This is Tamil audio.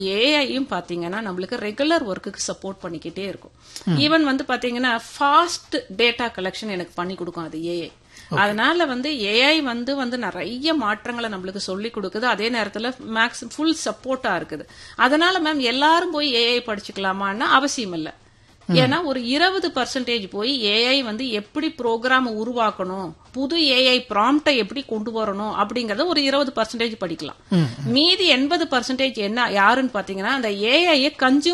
ஏஐயும் பாத்தீங்கன்னா நம்மளுக்கு ரெகுலர் ஒர்க்குக்கு சப்போர்ட் பண்ணிக்கிட்டே இருக்கும் ஈவன் வந்து பாத்தீங்கன்னா ஃபாஸ்ட் டேட்டா கலெக்ஷன் எனக்கு பண்ணி கொடுக்கும் அது ஏஐ அதனால வந்து ஏஐ வந்து வந்து நிறைய மாற்றங்களை நம்மளுக்கு சொல்லி கொடுக்குது அதே நேரத்துல மேக்ஸ் ஃபுல் சப்போர்ட்டா இருக்குது அதனால மேம் எல்லாரும் போய் ஏஐ படிச்சுக்கலாமான்னா அவசியம் இல்லை ஏன்னா ஒரு இருபது பர்சன்டேஜ் போய் ஏஐ வந்து எப்படி ப்ரோக்ராம் உருவாக்கணும் புது ஏஐ ப்ராம்ப்டை எப்படி கொண்டு வரணும் அப்படிங்கறத ஒரு இருபது பர்சன்டேஜ் படிக்கலாம் மீதி எண்பது பர்சன்டேஜ் என்ன யாருன்னு பாத்தீங்கன்னா அந்த ஏஐயை கன்சியூம்